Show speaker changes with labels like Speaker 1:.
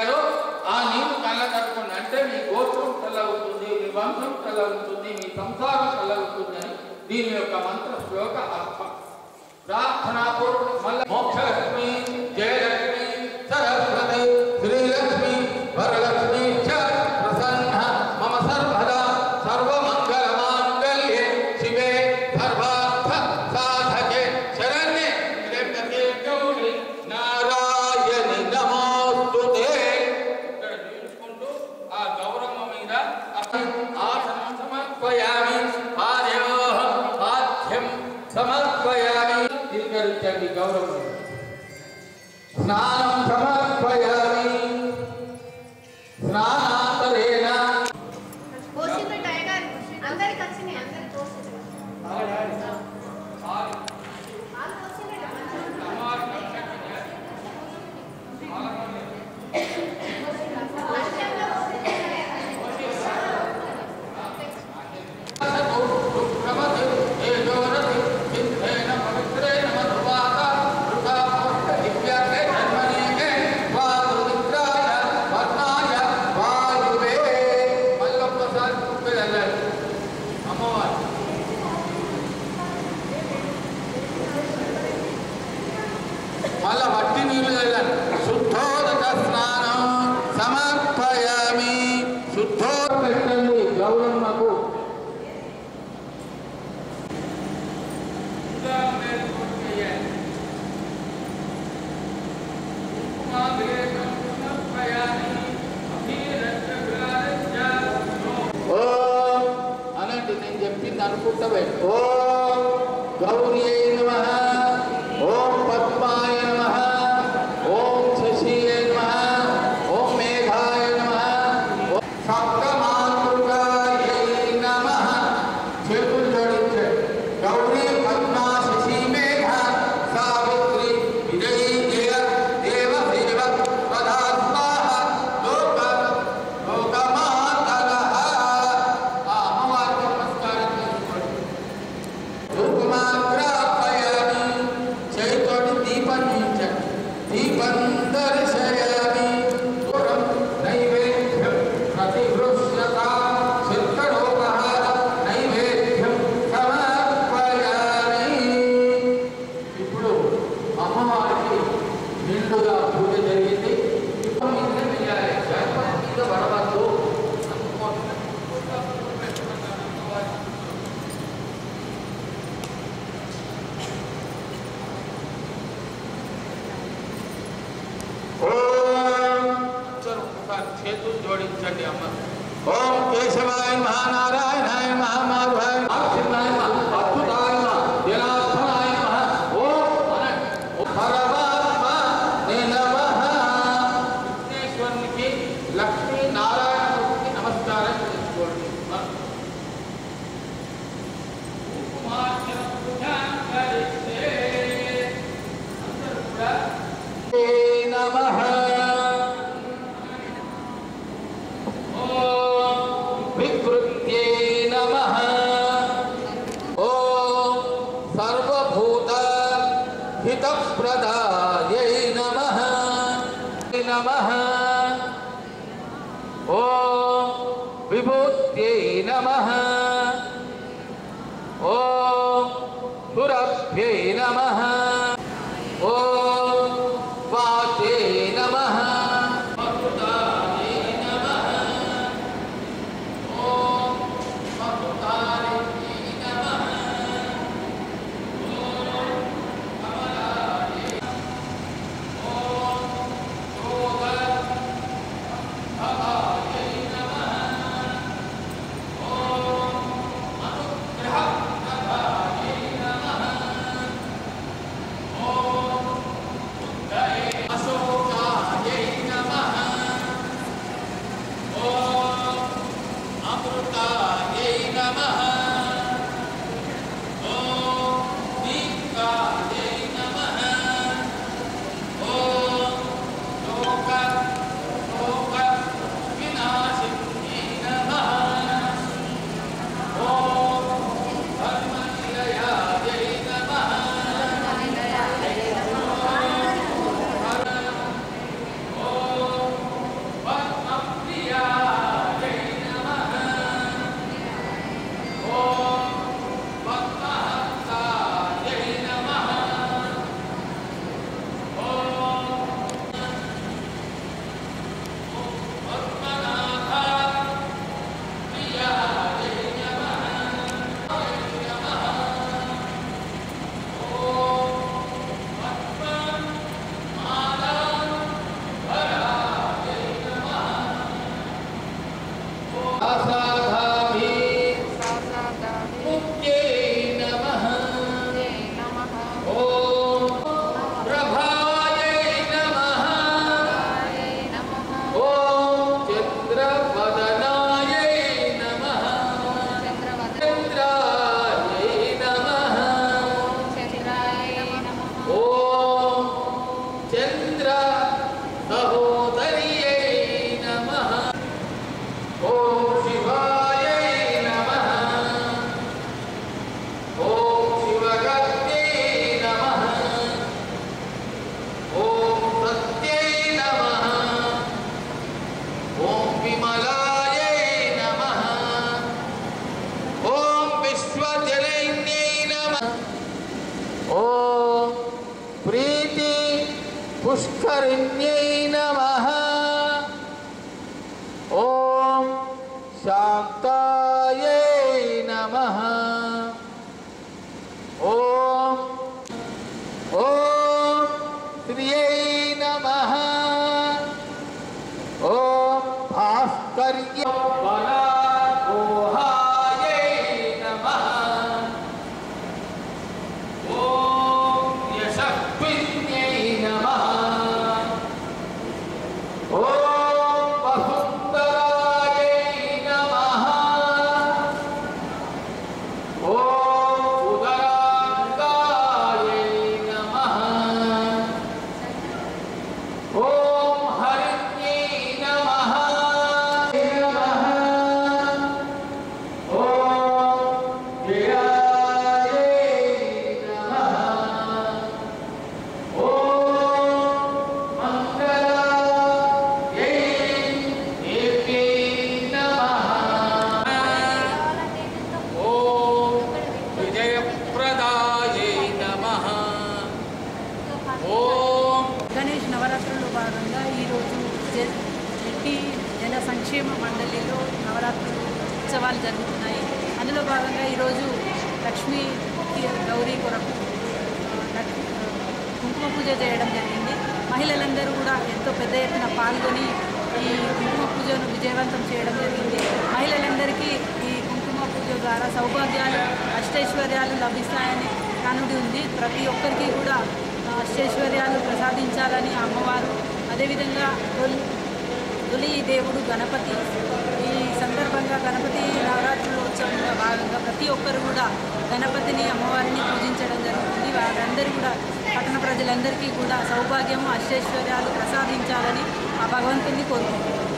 Speaker 1: అయ్యారో ఆ నీరు కళ్ళ కట్టుకోండి అంటే మీ గోత్రం చల్లవుతుంది మీ వంశం చల్లవుతుంది మీ సంసారం చల్లవుతుంది అని దీని యొక్క మంత్ర శ్లోక అర్థం ప్రార్థనాపూర్వక మల్ల మోక్షలక్ష్మి జయలక్ష్మి సరస్వతి శ్రీలక్ష్మి వరలక్ష్మి చ ప్రసన్న మమ సర్వదా సర్వమంగళ మాంగళ్యే శివే సర్వార్థ సాధకే శరణ్యే త్ర్యంబకే గౌరి నారాయణి నమోస్తుతే ఇక్కడ నిలుచుకుంటూ ఆ గౌరమ్మ మీద ఆసనం సమర్పయామి పాదయోః పాఠ్యం సమర్పయామి స్వీకరించండి గౌరవం స్నానం సమర్పయామి స్నానాంతరేణ
Speaker 2: పోసింది టైగర్ అందరికి వచ్చినాయి అందరికి పోసింది వాళ్ళు పోసింది
Speaker 1: అమ్మవారు మళ్ళా మట్టి నీళ్లు చల్లండి శుద్ధోదక స్నానం సమర్పయామి శుద్ధో పెట్టండి గౌరమ్మకు ఓం అనండి నేను చెప్పింది అనుకుంటా పెట్టు ఓం గౌరీ నమ ఓం పద్మాయ నమ ఓం శశియే నమ ఓం మేఘాయ నమ ఓం సప్తమాతృకాయై నమ చేతులు జోడించండి గౌరీ పద్మా శశి మేఘ సావిత్రి విజయీ జయ దేవ దేవ ప్రధా స్వాహ లోక లోకమాతరః ఆ అమ్మవారికి నమస్కారం చేసుకోండి ధూపమాగ్రాపయామి చేతోటి దీపం నించండి దీపం దర్శయామి దూరం నైవేద్యం ప్రతివృష్యత చిత్తడోపహ నైవేద్యం సమర్పయామి ఇప్పుడు అమ్మవారికి నిండుగా పూజ జరిగింది దీపం మీదనే వెయ్యాలి గణపతి మీద పడవద్దు ఓం అందరూ ఒకసారి చేతులు జోడించండి అమ్మ ఓం కేశవాయ మహానారాయణాయ మహామాధవాయ నరసింహాయ నమః, అద్భుతాయ నమః, జనార్దనాయ నమః. ఓం అనండి. ఓం పరమాత్మ నే నమః. విఘ్నేశ్వరునికి లక్ష్మీ నారాయణమూర్తికి నమస్కారం చేసుకోండి కుంకుమార్చన పూజాం కరిస్తే అందరూ కూడా నమః ఓం వికృత్యే నమః ఓం సర్వభూత హితప్రదాయై నమః నమః ఓం విభూత్యై నమః ఓం సురభ్యై నమః ఓం వాచే నమః మధుదాయే నమః ఓం మధుదారిణ్యే నమః ఓం కమలాయే ఓం యోగ భవాయే నమః ఓం అనుగ్రహ ప్రభాయే నమః పుష్కరిణ్యై నమ ఓం శాంతాయై నమ ఓం ఓం శ్రియై నమ ఓం భాస్కర్య వరాహోహాయై నమః ఓం యశస్విన్యై నమః ఓం వసుంధరాయై నమః ఓం ఉదరాంగాయై నమః ఓం హరిణ్యై నమః నమః ఓం గిరాయై నమః ఓం మంగళాయై దేవ్యై నమః ఓం విజయప్రదాయై నమః ఓం
Speaker 3: గణేష్ నవరాత్రుల్లో భాగంగా ఈరోజు జ- జడ్పీ జన సంక్షేమ మండలిలో నవరాత్రులు ఉత్సవాలు జరుగుతున్నాయి అందులో భాగంగా ఈరోజు లక్ష్మీ గౌరీ కొరకు ఆ, లక్- కుంకుమ పూజ చేయడం జరిగింది మహిళలందరూ కూడా ఎంతో పెద్ద ఎత్తున పాల్గొని ఈ కుంకుమ పూజను విజయవంతం చేయడం జరిగింది మహిళలందరికీ ఈ కుంకుమ పూజ ద్వారా సౌభాగ్యాలు అష్టైశ్వర్యాలు లభిస్తాయని నానుడి ఉంది ప్రతి ఒక్కరికి కూడా ఆ, అష్టైశ్వర్యాలు ప్రసాదించాలని ఆ అమ్మవారు అదేవిధంగా తొలి తొలి దేవుడు గణపతి ఈ సందర్భంగా గణపతి నవరాత్రుల ఉత్సవంలో భాగంగా ప్రతి ఒక్కరు కూడా గణపతిని అమ్మవారిని పూజించడం జరుగుతుంది వారందరూ కూడా పట్టణ ప్రజలందరికీ కూడా సౌభాగ్యము అష్టైశ్వర్యాలు ప్రసాదించాలని ఆ భగవంతుని కోరుకుంటున్నాను